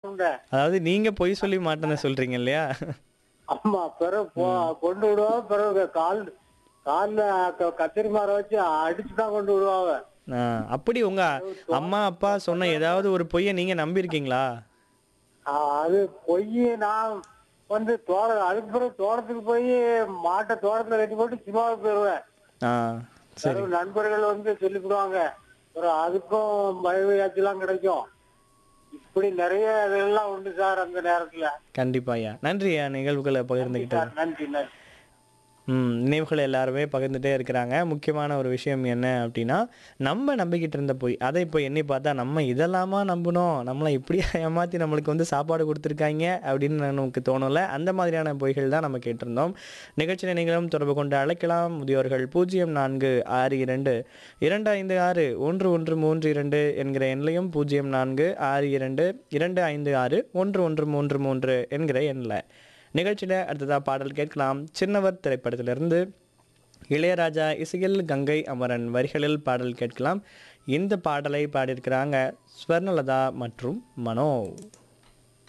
மாட்டோம்ட அதாவது நீங்க பொய் சொல்லி மாட்டேன்னு சொல்றீங்க இல்லையா ஆமா பிறகு போ கொண்டு விடுவோம் பிறகு கால் கால்ல க- கத்திரி மரம் வச்சு அடிச்சு தான் கொண்டு விடுவாங்க ஆ, அப்படி உங்க அம்மா அப்பா சொன்ன ஏதாவது ஒரு பொய்யை நீங்க நம்பியிருக்கீங்களா ஆ, அது பொய் நான் வந்து தோட அதுக்கு பிறகு தோட்டத்துக்கு போய் மாட்டை தோட்டத்துல கட்டி போட்டு சினிமாவுக்கு போயிடுவேன் ஆ சரி பிறகு நண்பர்கள் வந்து சொல்லிவிடுவாங்க அப்புறம் அதுக்கும் பயவையாச்சுலாம் கிடைக்கும் இப்படி நிறைய இதெல்லாம் உண்டு சார் அந்த நேரத்துல கண்டிப்பா ஐயா நன்றி ஐயா நிகழ்வுகளை பகிர்ந்துக்கிட்டது சார் நன்றி நன்றி ம் நினைவுகள் எல்லாருமே பகிர்ந்துட்டே இருக்கிறாங்க முக்கியமான ஒரு விஷயம் என்ன அப்படின்னா நம்ம நம்பிக்கிட்டு இருந்த போய் அதை இப்போ எண்ணி பார்த்தா நம்ம இதெல்லாமா நம்பணும் நம்மளை இப்படியா ஏமாற்றி நம்மளுக்கு வந்து சாப்பாடு கொடுத்துருக்காங்க அப்படின்னு நமக்கு தோணல அந்த மாதிரியான பொய்கள் தான் நம்ம கேட்டிருந்தோம் நிகழ்ச்சியை நீங்களும் தொடர்பு கொண்டு அழைக்கலாம் முதியோர்கள் பூஜ்ஜியம் நான்கு ஆறு இரண்டு இரண்டு ஐந்து ஆறு ஒன்று ஒன்று மூன்று இரண்டு என்கிற எண்ணையும் பூஜ்ஜியம் நான்கு ஆறு இரண்டு இரண்டு ஐந்து ஆறு ஒன்று ஒன்று மூன்று மூன்று என்கிற எண்ணில் நிகழ்ச்சியில் அடுத்ததாக பாடல் கேட்கலாம் சின்னவர் திரைப்படத்திலிருந்து இளையராஜா இசையில் கங்கை அமரன் வரிகளில் பாடல் கேட்கலாம் இந்த பாடலை பாடியிருக்கிறாங்க ஸ்வர்ணலதா மற்றும் மனோ